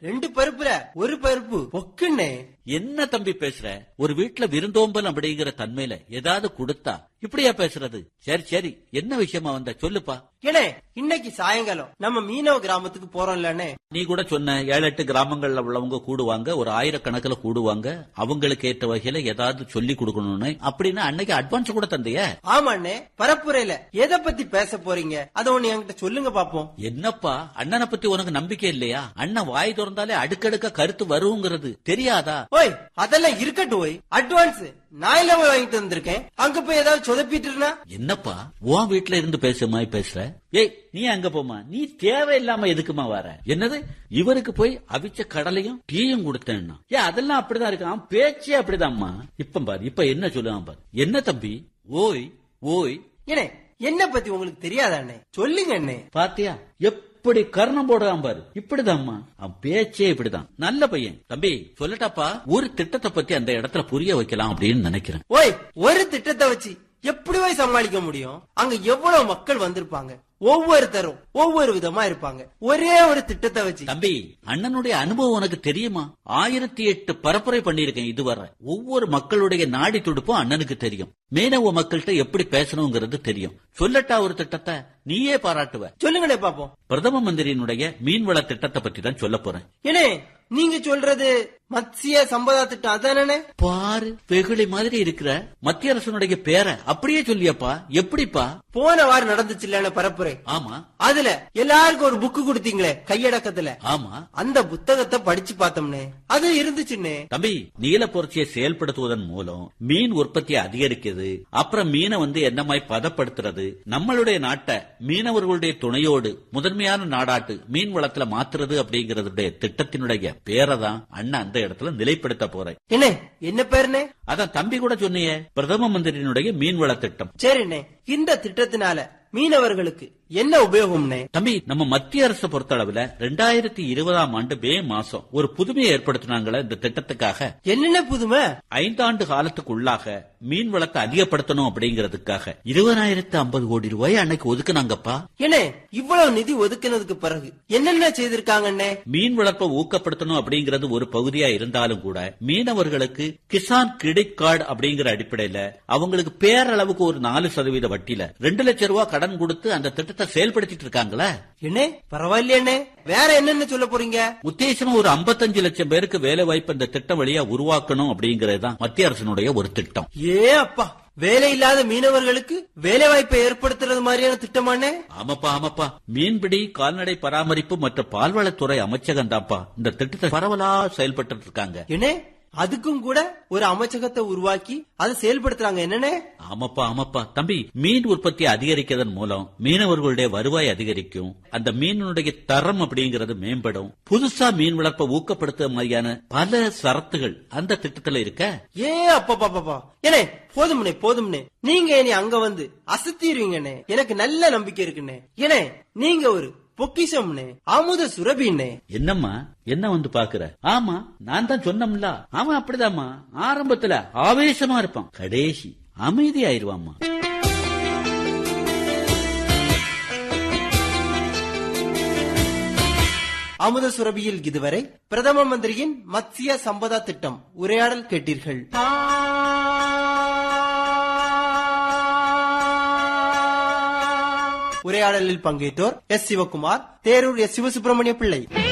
ரெண்டு பருப்புல ஒரு பருப்பு பொக்குண்ணே என்ன தம்பி பேசுற ஒரு வீட்டுல விருந்தோம்பல் அப்படிங்கிற தன்மையில ஏதாவது கொடுத்தா இப்படியா பேசுறது சரி சரி என்ன விஷயமா வந்த சொல்லுப்பா ஏனே இன்னைக்கு சாயங்காலம் நம்ம மீனவ கிராமத்துக்கு போறோம்லண்ணே நீ கூட சொன்ன ஏழு எட்டு கிராமங்கள்ல உள்ளவங்க கூடுவாங்க ஒரு ஆயிரக்கணக்கில் கூடுவாங்க அவங்களுக்கு ஏற்ற வகையில ஏதாவது சொல்லி கொடுக்கணும்னு அப்படின்னு அன்னைக்கு அட்வான்ஸ் கூட தந்தைய ஆமாண்ணே பரப்புரையில எதை பத்தி பேச போறீங்க அத ஒண்ணு என்கிட்ட சொல்லுங்க பாப்போம் என்னப்பா அண்ணனை பத்தி உனக்கு நம்பிக்கை இல்லையா அண்ணன் வாய் திறந்தாலே அடுக்கடுக்க கருத்து வருங்கிறது தெரியாதா ஓய் அதெல்லாம் இருக்கட்டும் ஓய் அட்வான்ஸ் நான் இல்லாம வாங்கிட்டு வந்திருக்கேன் அங்க போய் ஏதாவது சொதப்பிட்டு இருந்தா என்னப்பா உன் வீட்டுல இருந்து பேசுற மாதிரி பேசுற ஏய் நீ அங்க போமா நீ தேவையில்லாம எதுக்குமா வர என்னது இவருக்கு போய் அவிச்ச கடலையும் டீயும் கொடுத்தேன்னா ஏ அதெல்லாம் அப்படிதான் இருக்கான் பேச்சே அப்படிதான்மா இப்ப பாரு இப்ப என்ன சொல்லுவான் பாரு என்ன தம்பி ஓய் ஓய் ஏனே என்ன பத்தி உங்களுக்கு தெரியாதாண்ணே சொல்லுங்க அண்ணே பாத்தியா எப்படி கர்ணம் போடுறான் பாரு இப்படிதாம்மா அவன் பேச்சே இப்படிதான் நல்ல பையன் தம்பி சொல்லட்டாப்பா ஒரு திட்டத்தை பத்தி அந்த இடத்துல புரிய வைக்கலாம் அப்படின்னு நினைக்கிறேன் ஓய் ஒரு திட்டத்தை வச்சு எப்படி போய் சமாளிக்க முடியும் அங்க எவ்வளவு மக்கள் வந்திருப்பாங்க ஒவ்வொருத்தரும் ஒவ்வொரு விதமா இருப்பாங்க ஒரே ஒரு திட்டத்தை வச்சு தம்பி அண்ணனுடைய அனுபவம் உனக்கு தெரியுமா ஆயிரத்தி எட்டு பரப்புரை பண்ணியிருக்கேன் இதுவரை ஒவ்வொரு மக்களுடைய நாடி துடுப்பும் அண்ணனுக்கு தெரியும் மீனவ மக்கள்கிட்ட எப்படி பேசணுங்கிறது தெரியும் சொல்லட்டா ஒரு திட்டத்தை நீயே பாராட்டுவ சொல்லுங்கண்ணே பாப்போம் பிரதம மந்திரியினுடைய மீன்வள திட்டத்தை பத்தி தான் சொல்ல போறேன் ஏனே நீங்க சொல்றது மத்சிய சம்பதா திட்டம் அதானே பாரு வெகுளி மாதிரி இருக்கிற மத்திய அரசனுடைய பேரை அப்படியே சொல்லியப்பா எப்படிப்பா போன வாரம் நடந்துச்சு இல்ல பரப்புரை ஆமா அதுல எல்லாருக்கும் ஒரு புக்கு கொடுத்தீங்களே கையடக்கத்துல ஆமா அந்த புத்தகத்தை படிச்சு பார்த்தோம்னே அது இருந்துச்சுன்னே தம்பி நீல புரட்சியை செயல்படுத்துவதன் மூலம் மீன் உற்பத்தியை அதிகரிக்கிறது அப்புறம் மீனை வந்து என்ன மாதிரி பதப்படுத்துறது நம்மளுடைய நாட்டை மீனவர்களுடைய துணையோடு முதன்மையான நாடாட்டு மீன் வளத்துல மாத்துறது அப்படிங்கறதுடைய திட்டத்தினுடைய பேரை தான் அண்ணன் அந்த இடத்துல நிலைப்படுத்த போறேன் என்ன என்ன பேருனே அதான் தம்பி கூட சொன்னியே பிரதம மந்திரியினுடைய மீன்வள திட்டம் சரிண்ணே இந்த திட்டத்தினால மீனவர்களுக்கு என்ன உபயோகம்னே தம்பி நம்ம மத்திய அரசு பொறுத்தளவுல ரெண்டாயிரத்தி இருபதாம் ஆண்டு மே மாசம் ஒரு புதுமையை ஏற்படுத்தினாங்களே இந்த திட்டத்துக்காக என்னென்ன புதுமை ஐந்தாண்டு காலத்துக்குள்ளாக மீன் வளத்தை அதிகப்படுத்தணும் அப்படிங்கறதுக்காக இருபதாயிரத்து ஐம்பது கோடி ரூபாய் அன்னைக்கு ஒதுக்குனாங்கப்பா ஏனே இவ்வளவு நிதி ஒதுக்கினதுக்கு பிறகு என்னென்ன செய்திருக்காங்கண்ணே மீன் வளர்ப்பை ஊக்கப்படுத்தணும் அப்படிங்கறது ஒரு பகுதியா இருந்தாலும் கூட மீனவர்களுக்கு கிசான் கிரெடிட் கார்டு அப்படிங்கிற அடிப்படையில அவங்களுக்கு பேரளவுக்கு ஒரு நாலு சதவீத வட்டியில ரெண்டு லட்சம் ரூபாய் கடன் கொடுத்து அந்த திட்டத்தை செயல்படுத்திட்டு இருக்காங்களே என்ன பரவாயில்லையண்ணே வேற என்னென்ன சொல்ல போறீங்க உத்தேசமா ஒரு 55 லட்சம் பேருக்கு வேலை வாய்ப்பு இந்த திட்டம் வழியா உருவாக்கணும் அப்படிங்கறது தான் மத்திய அரசினுடைய ஒரு திட்டம் ஏ அப்பா வேலை இல்லாத மீனவர்களுக்கு வேலை வாய்ப்பை ஏற்படுத்துறது மாதிரியான திட்டமானே ஆமாப்பா ஆமாப்பா மீன்பிடி கால்நடை பராமரிப்பு மற்றும் பால்வளத்துறை அமைச்சகம் தான்ப்பா இந்த திட்டத்தை பரவலா செயல்பட்டு இருக்காங்க என்ன அதுக்கும் கூட ஒரு அமைச்சகத்தை உருவாக்கி அதை செயல்படுத்துறாங்க என்னனே ஆமாப்பா ஆமாப்பா தம்பி மீன் உற்பத்தி அதிகரிக்கிறதன் மூலம் மீனவர்களுடைய வருவாய் அதிகரிக்கும் அந்த மீனுடைய தரம் அப்படிங்கறது மேம்படும் புதுசா மீன் வளர்ப்பை ஊக்கப்படுத்த மாதிரியான பல சரத்துகள் அந்த திட்டத்துல இருக்க ஏ அப்பா பாப்பா ஏனே போதும்னே போதும்னே நீங்க இனி அங்க வந்து அசத்திடுவீங்கண்ணே எனக்கு நல்ல நம்பிக்கை இருக்குண்ணே ஏனே நீங்க ஒரு பொக்கிஷம்னே அமுத சுரபின்னே என்னம்மா என்ன வந்து பாக்குற ஆமா நான் தான் சொன்னோம்ல அவன் அப்படிதாம்மா ஆரம்பத்துல ஆவேசமா இருப்பான் கடைசி அமைதி ஆயிருவாம்மா அமுத சுரபியில் இதுவரை பிரதம மந்திரியின் மத்சிய சம்பதா திட்டம் உரையாடல் கேட்டீர்கள் உரையாடலில் பங்கேற்றோர் எஸ் சிவகுமார் தேரூர் எஸ் சிவசுப்பிரமணிய பிள்ளை